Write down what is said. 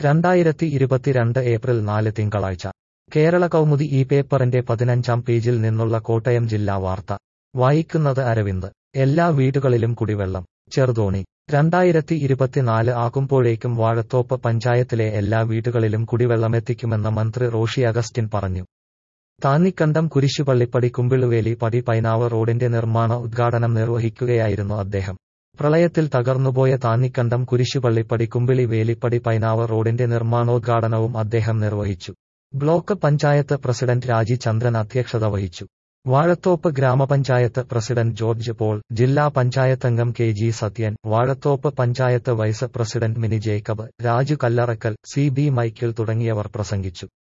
രണ്ടായിരത്തി ഇരുപത്തിരണ്ട് ഏപ്രിൽ നാല് തിങ്കളാഴ്ച കേരള കൗമുദി ഈ പേപ്പറിന്റെ പതിനഞ്ചാം പേജിൽ നിന്നുള്ള കോട്ടയം ജില്ലാ വാർത്ത വായിക്കുന്നത് അരവിന്ദ് എല്ലാ വീടുകളിലും കുടിവെള്ളം ചെറുതോണി രണ്ടായിരത്തി ഇരുപത്തിനാല് ആകുമ്പോഴേക്കും വാഴത്തോപ്പ് പഞ്ചായത്തിലെ എല്ലാ വീടുകളിലും കുടിവെള്ളമെത്തിക്കുമെന്ന് മന്ത്രി റോഷി അഗസ്റ്റിൻ പറഞ്ഞു താന്നിക്കണ്ടം കുരിശുപള്ളിപ്പടി കുമ്പിളുവേലി പടി പൈനാവ് റോഡിന്റെ നിർമ്മാണ ഉദ്ഘാടനം നിർവഹിക്കുകയായിരുന്നു അദ്ദേഹം പ്രളയത്തിൽ തകർന്നുപോയ താന്നിക്കണ്ടം കുരിശുപള്ളിപ്പടി കുമ്പിളി വേലിപ്പടി പൈനാവ് റോഡിന്റെ നിർമ്മാണോദ്ഘാടനവും അദ്ദേഹം നിർവഹിച്ചു ബ്ലോക്ക് പഞ്ചായത്ത് പ്രസിഡന്റ് രാജി ചന്ദ്രൻ അധ്യക്ഷത വഹിച്ചു വാഴത്തോപ്പ് ഗ്രാമപഞ്ചായത്ത് പ്രസിഡന്റ് ജോർജ് പോൾ ജില്ലാ പഞ്ചായത്തംഗം K G Sathyan Vazhathope panchayat vice president Mini Jacob Raju Kallarakkal C B Michael തുടങ്ങിയവർ പ്രസംഗിച്ചു